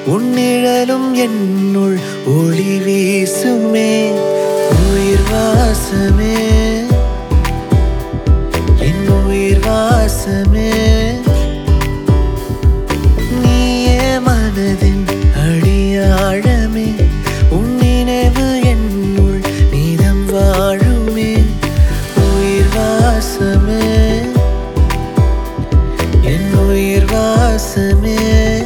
உன் நிழலும் என்னுள் ஒளி வீசுமே உயிர் வாசமே என் உயிர் வாசமே நீயே மனதின் அடியாழமே உன் நினைவு என்னுள் நீதம் வாழுமே உயிர் வாசமே என் உயிர் வாசமே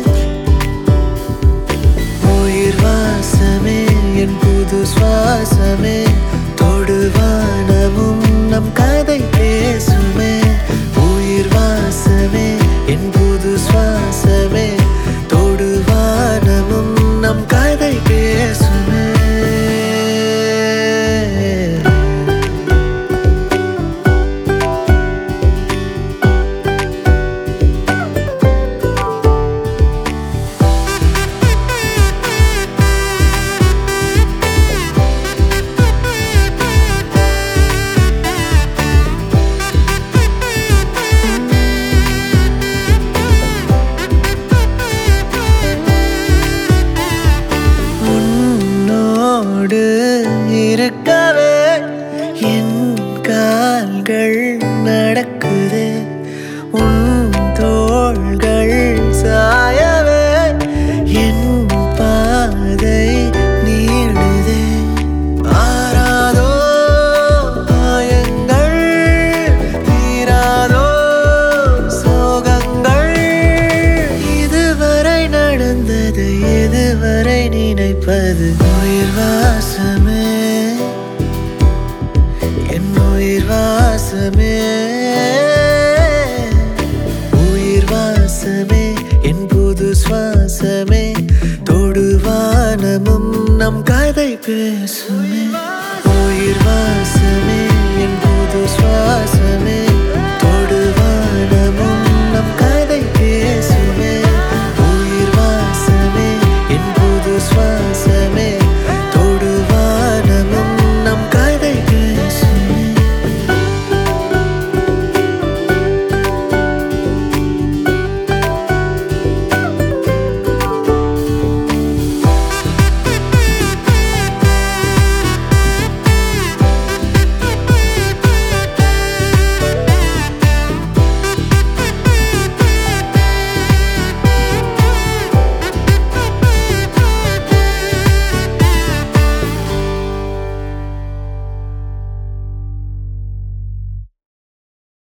உயிர் வாசமே என் புது சுவாசமே தொடுவானமும் நம் கதை பேசுமே உயிர் வாசமே என் புது சுவாசமே தொடுவானமும் நம் கதை பேசுமே உன்னோடு இருக்கவே என் கால்கள் நடக்குது உன் தோள்கள் சாயவே என் பாதை நீளுதே ஆறாதோ காயங்கள் தீராதோ சோகங்கள் இதுவரை நடந்தது எதுவரை நினைப்பது உயிர் வாசமே என் உயிர் வாசமே உயிர் வாசமே என் புது சுவாசமே தொடுவானமும் நம் கதை பேசுமே